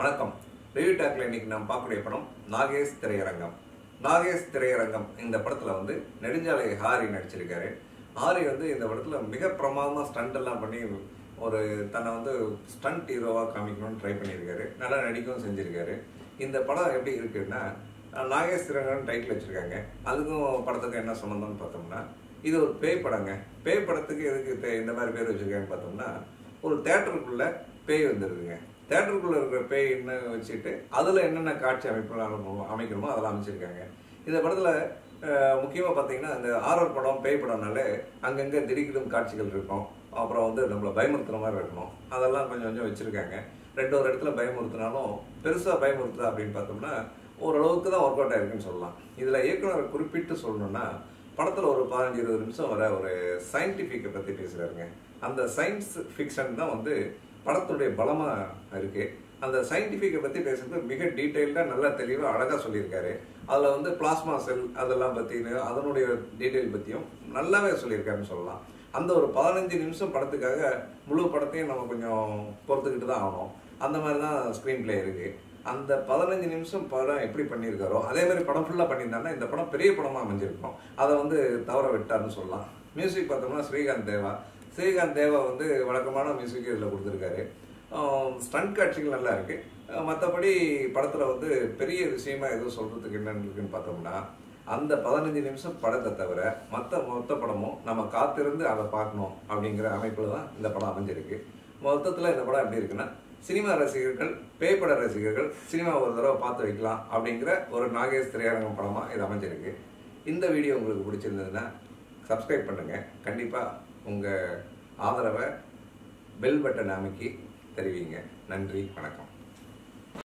வணக்கம் ரிவ்யூ டாக்ல இன்னைக்கு நாம் பார்க்கக்கூடிய படம் நாகேஷ் திரையரங்கம் நாகேஷ் திரையரங்கம் இந்த படத்துல வந்து நெடுஞ்சாலை ஹாரி நடிச்சிருக்காரு ஹாரி வந்து இந்த படத்துல மிக பிரமாதமா ஸ்டண்ட் எல்லாம் பண்ணி ஒரு தன்னை வந்து ஸ்டண்ட் ஹீரோவா காமிக்கணும்னு ட்ரை பண்ணியிருக்காரு நல்லா நடிக்கவும் செஞ்சிருக்காரு இந்த படம் எப்படி இருக்குன்னா நாகேஷ் திரையரங்கம் டைட்டில் வச்சிருக்காங்க அதுக்கும் படத்துக்கும் என்ன சம்மந்தம்னு பார்த்தோம்னா இது ஒரு பேய் படங்க பேய் படத்துக்கு எதுக்கு தே- இந்த மாதிரி பேர் வச்சிருக்காங்கன்னு பார்த்தோம்னா ஒரு தேட்டருக்குள்ள பேய் வந்துருதுங்க தேட்டருக்குள்ள இருக்கிற பேய்ன்னு வச்சுட்டு அதுல என்னென்ன காட்சி அமைப்பு அமைக்கணுமோ அதெல்லாம் அமைச்சிருக்காங்க இந்த படத்துல அஹ், முக்கியமா பார்த்தீங்கன்னா இந்த ஆரர் படம் பேய் படம்னாலே அங்கங்க திடீர்னு காட்சிகள் இருக்கும் அப்புறம் வந்து நம்மளை பயமுறுத்துற மாதிரி இருக்கணும் அதெல்லாம் கொஞ்சம் கொஞ்சம் வச்சிருக்காங்க ரெண்டு ஒரு இடத்துல பயமுறுத்தினாலும் பெருசா பயமுறுத்துதா அப்படின்னு பார்த்தோம்னா ஓரளவுக்கு தான் ஒர்க் அவுட் ஆயிருக்குன்னு சொல்லலாம் இதுல இயக்குனரை குறிப்பிட்டு சொல்லணும்னா படத்துல ஒரு பதினஞ்சு இருபது நிமிஷம் வர ஒரு சயின்டிஃபிக்கை பத்தி பேசுறாருங்க அந்த சயின்ஸ் ஃபிக்ஷன் தான் வந்து படத்துடைய பலமா இருக்கு அந்த சயின்டிஃபிக்கை பத்தி பேசுறது மிக டீட்டெயில்டா நல்லா தெளிவா அழகா சொல்லியிருக்காரு அதுல வந்து பிளாஸ்மா செல் அதெல்லாம் பத்தி அதனுடைய டீட்டெயில் பத்தியும் நல்லாவே சொல்லியிருக்காருன்னு சொல்லலாம் அந்த ஒரு பதினஞ்சு நிமிஷம் படத்துக்காக முழு படத்தையும் நம்ம கொஞ்சம் பொறுத்துக்கிட்டு தான் ஆகணும் அந்த மாதிரி தான் ஸ்க்ரீன் பிளே இருக்கு அந்த பதினஞ்சு நிமிஷம் படம் எப்படி பண்ணியிருக்காரோ அதே மாதிரி படம் ஃபுல்லாக பண்ணியிருந்தாருன்னா இந்த படம் பெரிய படமாக அமைஞ்சிருக்கும் அதை வந்து தவற விட்டாருன்னு சொல்லலாம் மியூசிக் பார்த்தோம்னா ஸ்ரீகாந்த் தேவா ஸ்ரீகாந்த் தேவா வந்து வழக்கமான மியூசிக் இதில் கொடுத்துருக்காரு ஸ்டண்ட் காட்சிகள் நல்லா இருக்கு மற்றபடி படத்தில் வந்து பெரிய விஷயமா எதுவும் சொல்றதுக்கு என்னன்னு இருக்குன்னு பார்த்தோம்னா அந்த பதினஞ்சு நிமிஷம் படத்தை தவிர மற்ற மொத்த படமும் நம்ம காத்திருந்து அதை பார்க்கணும் அப்படிங்கிற அமைப்பில் தான் இந்த படம் அமைஞ்சிருக்கு மொத்தத்தில் இந்த படம் எப்படி இருக்குன்னா சினிமா ரசிகர்கள் பேய்பட ரசிகர்கள் சினிமா ஒரு தடவை பார்த்து வைக்கலாம் அப்படிங்கிற ஒரு நாகேஷ் திரையரங்கம் படமாக இது அமைஞ்சிருக்கு இந்த வீடியோ உங்களுக்கு பிடிச்சிருந்ததுன்னா சப்ஸ்கிரைப் பண்ணுங்க கண்டிப்பாக உங்கள் ஆதரவை பெல் பட்டன் அமைக்கி தெரிவிங்க நன்றி வணக்கம்